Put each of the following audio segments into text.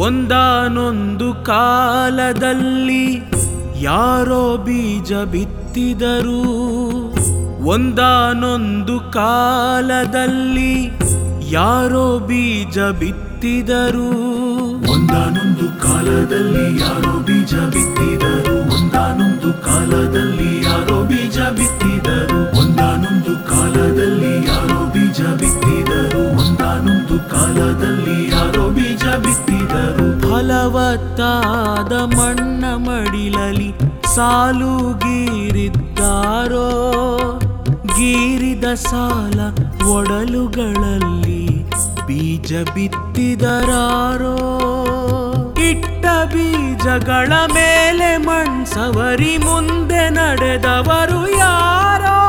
ಒಂದಾನೊಂದು ಕಾಲದಲ್ಲಿ ಯಾರೋ ಬೀಜ ಬಿತ್ತಿದರು ಒಂದಾನೊಂದು ಕಾಲದಲ್ಲಿ ಯಾರೋ ಬೀಜ ಬಿತ್ತಿದರು ಒಂದಾನೊಂದು ಕಾಲದಲ್ಲಿ ಯಾರೋ ಬೀಜ ಬಿತ್ತಿದರು ಒಂದಾನೊಂದು ಕಾಲದಲ್ಲಿ ಯಾರೋ ಬೀಜ ಬಿತ್ತಿದರು ಒಂದಾನೊಂದು ಕಾಲದಲ್ಲಿ ಯಾರೋ ಬೀಜ ಬಿತ್ತಿದರು ಒಂದಾನೊಂದು ಕಾಲದಲ್ಲಿ ಯಾರೋ ಬೀಜ ಬಿತ್ತಿದರು ಫಲವತ್ತಾದ ಮಣ್ಣ ಮಡಿಲಲಿ ಸಾಲು ಗೀರಿದ್ದಾರೋ ಗೀರಿದ ಸಾಲ ಒಡಲುಗಳಲ್ಲಿ ಬೀಜ ಬಿತ್ತಿದರಾರೋ ಇಟ್ಟ ಬೀಜಗಳ ಮೇಲೆ ಮಣ್ಸವರಿ ಮುಂದೆ ನಡೆದವರು ಯಾರೋ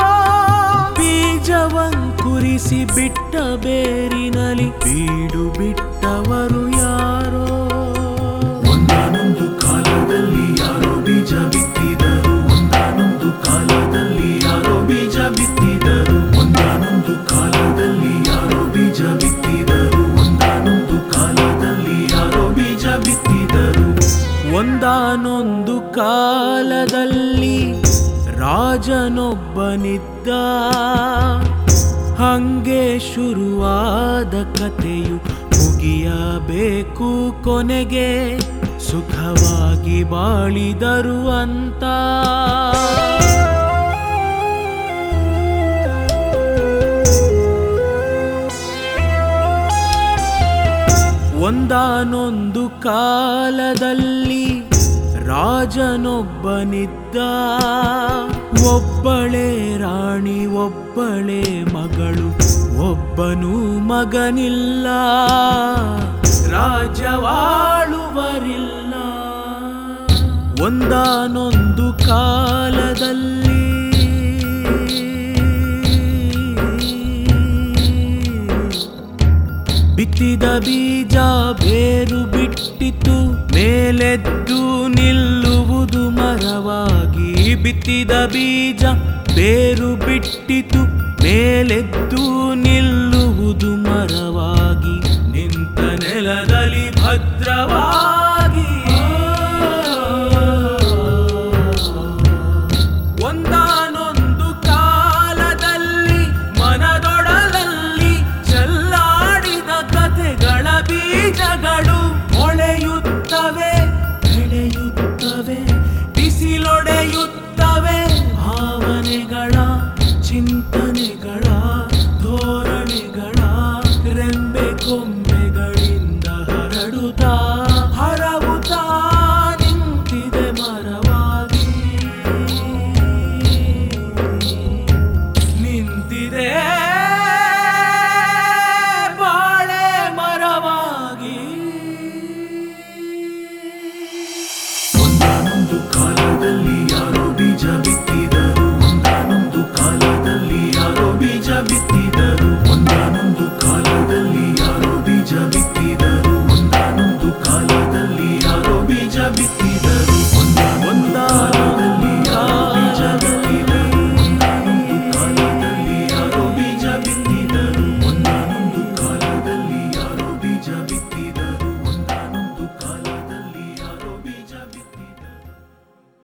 ಬೀಜವಂಕುರಿಸಿ ಬಿಟ್ಟ ಬೇರಿನಲಿ ಬೀಡು ಬಿಟ್ಟವರು ಯಾರೋ ಒಂದಾನೊಂದು ಕಾಲದಲ್ಲಿ ಯಾರೋ ಬೀಜ ಬಿತ್ತಿದರು ಒಂದಾನೊಂದು ಕಾಲದಲ್ಲಿ ಯಾರೋ ಬೀಜ ಬಿತ್ತಿದರು ಒಂದಾನೊಂದು ಕಾಲದಲ್ಲಿ ಯಾರೋ ಬೀಜ ಬಿತ್ತಿದರು ಒಂದಾನೊಂದು ಕಾಲದಲ್ಲಿ ಯಾರೋ ಬೀಜ ಬಿತ್ತಿದರು ಒಂದಾನೊಂದು ಕಾಲದಲ್ಲಿ ರಾಜನೊಬ್ಬನಿದ್ದ ಹಂಗೆ ಶುರುವಾದ ಕಥೆಯು ಮುಗಿಯಬೇಕು ಕೊನೆಗೆ ಸುಖವಾಗಿ ಬಾಳಿದರು ಅಂತ ಒಂದಾನೊಂದು ಕಾಲದಲ್ಲಿ ರಾಜನೊಬ್ಬನಿದ್ದ ಒಬ್ಬಳೇ ರಾಣಿ ಒಬ್ಬಳೇ ಮಗಳು ಒಬ್ಬನೂ ಮಗನಿಲ್ಲ ರಾಜ್ಯವಾಳುವರಿಲ್ಲ ಒಂದಾನೊಂದು ಕಾಲದಲ್ಲಿ ಬಿತ್ತಿದ ಬೀಜ ಬೇರು ಬಿಟ್ಟಿತು ಮೇಲೆದ್ದು ನಿಲ್ಲುವುದು ಮರವಾಗಿ ಬಿತ್ತಿದ ಬೀಜ ಬೇರು ಬಿಟ್ಟಿತು ಮೇಲೆದ್ದು ನಿಲ್ಲುವುದು ಮರವಾಗಿ ನಿಂತ ನೆಲದಲ್ಲಿ ಭದ್ರವಾಗಿ ಒಂದಾನೊಂದು ಕಾಲದಲ್ಲಿ ಮನದೊಡಲಲ್ಲಿ ಚೆಲ್ಲಾಡಿದ ಕಥೆಗಳ ಬೀಜಗಳು ಮೊಳೆಯುತ್ತವೆ ಬೆಳೆಯುತ್ತವೆ ಬಿಸಿಲೊಡೆಯುತ್ತವೆ ಭಾವನೆಗಳ ಚಿಂತನೆಗಳ ಧೋರಣೆಗಳ ರೆಂಬೆ ಕೊಂಬೆ